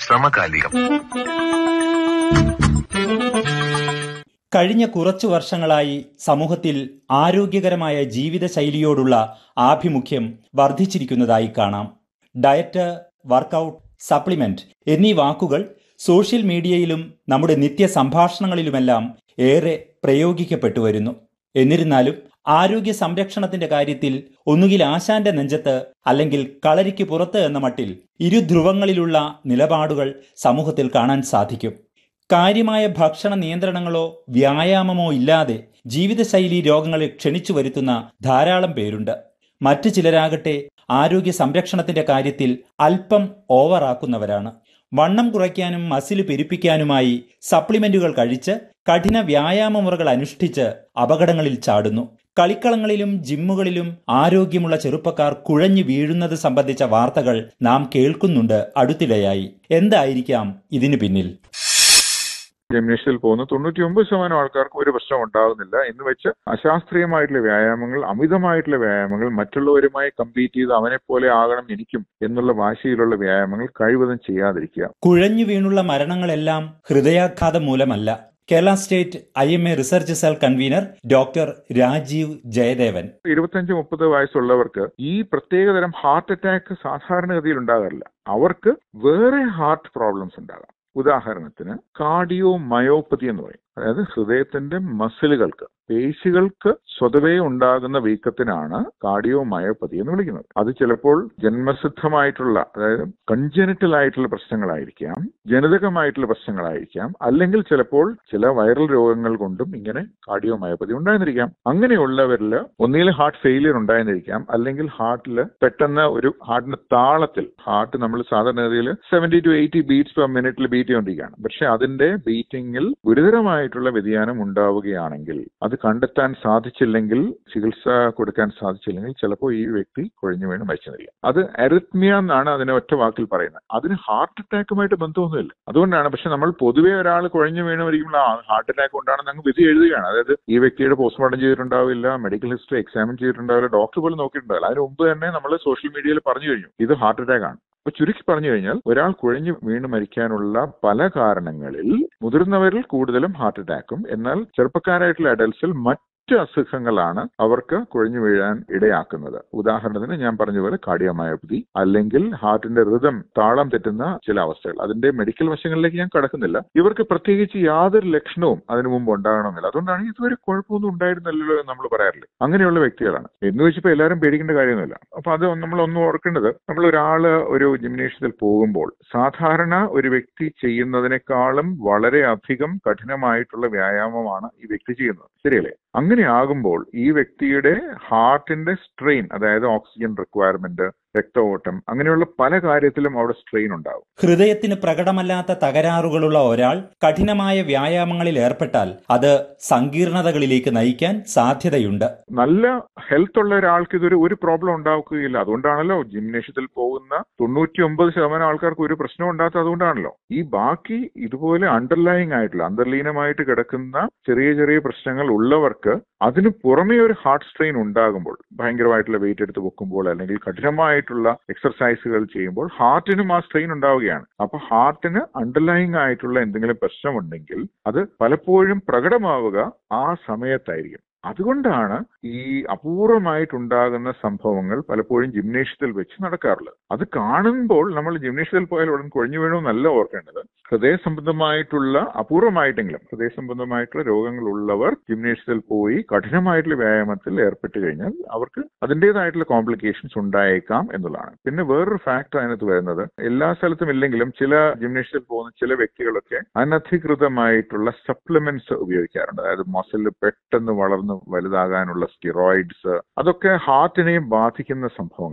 സമകാലികം കഴിഞ്ഞ കുറച്ചു വർഷങ്ങളായി സമൂഹത്തിൽ ആരോഗ്യകരമായ ജീവിതശൈലിയോടുള്ള ആഭിമുഖ്യം വർദ്ധിച്ചിരിക്കുന്നതായി കാണാം ഡയറ്റ് വർക്കൗട്ട് സപ്ലിമെന്റ് എന്നീ വാക്കുകൾ സോഷ്യൽ മീഡിയയിലും നമ്മുടെ നിത്യ സംഭാഷണങ്ങളിലുമെല്ലാം ഏറെ പ്രയോഗിക്കപ്പെട്ടു വരുന്നു എന്നിരുന്നാലും ആരോഗ്യ സംരക്ഷണത്തിന്റെ കാര്യത്തിൽ ഒന്നുകിൽ ആശാന്റെ നെഞ്ചത്ത് അല്ലെങ്കിൽ കളരിക്ക് പുറത്ത് എന്ന മട്ടിൽ ഇരുധ്രുവങ്ങളിലുള്ള നിലപാടുകൾ സമൂഹത്തിൽ കാണാൻ സാധിക്കും കാര്യമായ ഭക്ഷണ നിയന്ത്രണങ്ങളോ വ്യായാമമോ ഇല്ലാതെ ജീവിതശൈലി രോഗങ്ങളെ ക്ഷണിച്ചു വരുത്തുന്ന ധാരാളം പേരുണ്ട് മറ്റു ചിലരാകട്ടെ ആരോഗ്യ സംരക്ഷണത്തിന്റെ കാര്യത്തിൽ അല്പം ഓവറാക്കുന്നവരാണ് വണ്ണം കുറയ്ക്കാനും മസിൽ പെരുപ്പിക്കാനുമായി സപ്ലിമെന്റുകൾ കഴിച്ച് കഠിന വ്യായാമ മുറകൾ അനുഷ്ഠിച്ച് അപകടങ്ങളിൽ ചാടുന്നു കളിക്കളങ്ങളിലും ജിമ്മുകളിലും ആരോഗ്യമുള്ള ചെറുപ്പക്കാർ കുഴഞ്ഞു വീഴുന്നത് സംബന്ധിച്ച വാർത്തകൾ നാം കേൾക്കുന്നുണ്ട് അടുത്തിടെയായി എന്തായിരിക്കാം ഇതിനു പിന്നിൽ ജിംനേഷ്യത്തിൽ പോകുന്ന തൊണ്ണൂറ്റി ഒമ്പത് ശതമാനം ആൾക്കാർക്ക് ഒരു പ്രശ്നം ഉണ്ടാകുന്നില്ല എന്ന് വെച്ച് അശാസ്ത്രീയമായിട്ടുള്ള വ്യായാമങ്ങൾ അമിതമായിട്ടുള്ള വ്യായാമങ്ങൾ മറ്റുള്ളവരുമായി കമ്പീറ്റ് ചെയ്ത് അവനെ പോലെ ആകണം എനിക്കും എന്നുള്ള വാശിയിലുള്ള വ്യായാമങ്ങൾ കഴിവതും ചെയ്യാതിരിക്കുക കുഴഞ്ഞു വീണുള്ള മരണങ്ങളെല്ലാം ഹൃദയാഘാതം മൂലമല്ല Kerala state I M A research cell convenor doctor Rajeev Jayadevan ഇരുപത്തഞ്ച് മുപ്പത് വയസ്സുള്ളവർക്ക് ഈ പ്രത്യേകതരം ഹാർട്ട് അറ്റാക്ക് സാധാരണഗതിയിൽ ഉണ്ടാകാറില്ല അവർക്ക് വേറെ ഹാർട്ട് പ്രോബ്ലംസ് ഉണ്ടാകാം ഉദാഹരണത്തിന് കാർഡിയോ മയോപ്പതി എന്ന് പറയും അതായത് ഹൃദയത്തിന്റെ മസിലുകൾക്ക് പേശികൾക്ക് സ്വതവേ ഉണ്ടാകുന്ന വീക്കത്തിനാണ് കാർഡിയോ മയോപ്പതി എന്ന് വിളിക്കുന്നത് അത് ചിലപ്പോൾ ജന്മസിദ്ധമായിട്ടുള്ള അതായത് കൺജനിറ്റൽ ആയിട്ടുള്ള പ്രശ്നങ്ങളായിരിക്കാം ജനിതകമായിട്ടുള്ള പ്രശ്നങ്ങളായിരിക്കാം അല്ലെങ്കിൽ ചിലപ്പോൾ ചില വൈറൽ രോഗങ്ങൾ കൊണ്ടും ഇങ്ങനെ കാർഡിയോ മയോപ്പതി ഉണ്ടായിരുന്നിരിക്കാം അങ്ങനെയുള്ളവരിൽ ഒന്നുകിൽ ഹാർട്ട് ഫെയിലിയർ ഉണ്ടായിരുന്നിരിക്കാം അല്ലെങ്കിൽ ഹാർട്ടിൽ പെട്ടെന്ന് ഒരു ഹാർട്ടിന്റെ താളത്തിൽ ഹാർട്ട് നമ്മൾ സാധാരണഗതിയിൽ seventy to eighty beats per മിനിറ്റിൽ ബീറ്റ് ചെയ്തുകൊണ്ടിരിക്കുകയാണ് പക്ഷെ അതിന്റെ ബീറ്റിംഗിൽ ഗുരുതരമായിട്ടുള്ള വ്യതിയാനം ഉണ്ടാവുകയാണെങ്കിൽ അത് കണ്ടെത്താൻ സാധിച്ചില്ലെങ്കിൽ ചികിത്സ കൊടുക്കാൻ സാധിച്ചില്ലെങ്കിൽ ചിലപ്പോൾ ഈ വ്യക്തി കുഴഞ്ഞു വീണ് മരിച്ചെന്നിരിക്കും അത് അരിത്മിയ എന്നാണ് അതിനെ ഒറ്റ വാക്കിൽ പറയുന്നത് അതിന് ഹാർട്ട് അറ്റാക്കുമായിട്ട് ബന്ധമൊന്നുമില്ല അതുകൊണ്ടാണ് പക്ഷെ നമ്മൾ പൊതുവെ ഒരാൾ കുഴഞ്ഞു വീണ് മരിക്കുമ്പോൾ ആ ഹാർട്ട് അറ്റാക്ക് കൊണ്ടാണെന്ന് അങ്ങ് വിധി എഴുതുകയാണ് അതായത് ഈ വ്യക്തിയുടെ പോസ്റ്റ്മോർട്ടം ചെയ്തിട്ടുണ്ടാവില്ല മെഡിക്കൽ ഹിസ്റ്ററി എക്സാമിൻ ചെയ്തിട്ടുണ്ടാവില്ല ഡോക്ടർ പോലും നോക്കിയിട്ടുണ്ടാവില്ല അതിന് മുമ്പ് തന്നെ നമ്മൾ സോഷ്യൽ മീഡിയയിൽ പറഞ്ഞു കഴിഞ്ഞു ഇത് ഹാർട്ട് അറ്റാക്ക് ആണ് അപ്പൊ ചുരുക്കി പറഞ്ഞു കഴിഞ്ഞാൽ ഒരാൾ കുഴഞ്ഞു വീണ് മരിക്കാനുള്ള പല കാരണങ്ങളിൽ മുതിർന്നവരിൽ കൂടുതലും ഹാർട്ട് അറ്റാക്കും എന്നാൽ ചെറുപ്പക്കാരായിട്ടുള്ള അഡൽസിൽ മറ്റ് അസുഖങ്ങളാണ് അവർക്ക് കുഴഞ്ഞു വീഴാൻ ഇടയാക്കുന്നത് ഉദാഹരണത്തിന് ഞാൻ പറഞ്ഞ പോലെ കാർഡിയോമയോപ്പതി അല്ലെങ്കിൽ ഹാർട്ടിന്റെ റിതം താളം തെറ്റുന്ന ചില അവസ്ഥകൾ അതിന്റെ മെഡിക്കൽ വശങ്ങളിലേക്ക് ഞാൻ കടക്കുന്നില്ല ഇവർക്ക് പ്രത്യേകിച്ച് യാതൊരു ലക്ഷണവും അതിനു മുമ്പ് ഉണ്ടാകണമെന്നില്ല അതുകൊണ്ടാണ് ഇതുവരെ കുഴപ്പമൊന്നും ഉണ്ടായിരുന്നല്ലോ എന്ന് നമ്മൾ പറയാറില്ല അങ്ങനെയുള്ള വ്യക്തികളാണ് എന്ന് വെച്ചപ്പോൾ എല്ലാവരും പേടിക്കേണ്ട കാര്യമൊന്നുമില്ല അപ്പൊ അത് നമ്മൾ ഒന്ന് ഓർക്കേണ്ടത് നമ്മൾ ഒരാള് ഒരു ജിംനേഷ്യത്തിൽ പോകുമ്പോൾ സാധാരണ ഒരു വ്യക്തി ചെയ്യുന്നതിനേക്കാളും വളരെയധികം കഠിനമായിട്ടുള്ള വ്യായാമമാണ് ഈ വ്യക്തി ചെയ്യുന്നത് ശരിയല്ലേ അങ്ങനെ ആകുമ്പോൾ ഈ വ്യക്തിയുടെ ഹാർട്ടിന്റെ സ്ട്രെയിൻ അതായത് ഓക്സിജൻ റിക്വയർമെന്റ് രക്തഓട്ടം അങ്ങനെയുള്ള പല കാര്യത്തിലും അവിടെ സ്ട്രെയിൻ ഉണ്ടാവും ഹൃദയത്തിന് പ്രകടമല്ലാത്ത തകരാറുകളുള്ള ഒരാൾ കഠിനമായ വ്യായാമങ്ങളിൽ ഏർപ്പെട്ടാൽ അത് സങ്കീർണതകളിലേക്ക് നയിക്കാൻ സാധ്യതയുണ്ട് നല്ല ഹെൽത്ത് ഉള്ള ഒരാൾക്ക് ഇതൊരു ഒരു പ്രോബ്ലം ഉണ്ടാക്കുകയില്ല അതുകൊണ്ടാണല്ലോ ജിംനേഷ്യത്തിൽ പോകുന്ന തൊണ്ണൂറ്റി ഒമ്പത് ശതമാനം ആൾക്കാർക്ക് ഒരു പ്രശ്നം ഉണ്ടാകാത്ത അതുകൊണ്ടാണല്ലോ ഈ ബാക്കി ഇതുപോലെ അണ്ടർലൈങ് ആയിട്ടുള്ള അന്തർലീനമായിട്ട് കിടക്കുന്ന ചെറിയ ചെറിയ പ്രശ്നങ്ങൾ ഉള്ളവർക്ക് അതിന് പുറമേ ഒരു ഹാർട്ട് സ്ട്രെയിൻ ഉണ്ടാകുമ്പോൾ ഭയങ്കരമായിട്ടുള്ള വെയിറ്റ് എടുത്ത് വെക്കുമ്പോൾ അല്ലെങ്കിൽ കഠിനമായിട്ടുള്ള എക്സർസൈസുകൾ ചെയ്യുമ്പോൾ ഹാർട്ടിനും ആ സ്ട്രെയിൻ ഉണ്ടാവുകയാണ് അപ്പൊ ഹാർട്ടിന് അണ്ടർലൈങ് ആയിട്ടുള്ള എന്തെങ്കിലും പ്രശ്നമുണ്ടെങ്കിൽ അത് പലപ്പോഴും പ്രകടമാവുക ആ സമയത്തായിരിക്കും അതുകൊണ്ടാണ് ഈ അപൂർവമായിട്ടുണ്ടാകുന്ന സംഭവങ്ങൾ പലപ്പോഴും ജിംനേഷ്യത്തിൽ വെച്ച് നടക്കാറുള്ളത് അത് കാണുമ്പോൾ നമ്മൾ ജിംനേഷ്യത്തിൽ പോയാൽ ഉടൻ കുഴഞ്ഞു വീണമെന്നല്ല ഓർക്കേണ്ടത് ഹൃദയ സംബന്ധമായിട്ടുള്ള അപൂർവമായിട്ടെങ്കിലും ഹൃദയ സംബന്ധമായിട്ടുള്ള രോഗങ്ങൾ ഉള്ളവർ ജിംനേഷ്യത്തിൽ പോയി കഠിനമായിട്ടുള്ള വ്യായാമത്തിൽ ഏർപ്പെട്ട് കഴിഞ്ഞാൽ അവർക്ക് അതിൻ്റെതായിട്ടുള്ള കോംപ്ലിക്കേഷൻസ് ഉണ്ടായേക്കാം എന്നുള്ളതാണ് പിന്നെ വേറൊരു ഫാക്ടർ അതിനകത്ത് വരുന്നത് എല്ലാ സ്ഥലത്തും ഇല്ലെങ്കിലും ചില ജിംനേഷ്യത്തിൽ പോകുന്ന ചില വ്യക്തികളൊക്കെ അനധികൃതമായിട്ടുള്ള സപ്ലിമെന്റ്സ് ഉപയോഗിക്കാറുണ്ട് അതായത് മസിൽ പെട്ടെന്ന് വളർന്ന് വലുതാകാനുള്ള സ്റ്റിറോയിഡ്സ് അതൊക്കെ ഹാർട്ടിനെയും ബാധിക്കുന്ന സംഭവങ്ങൾ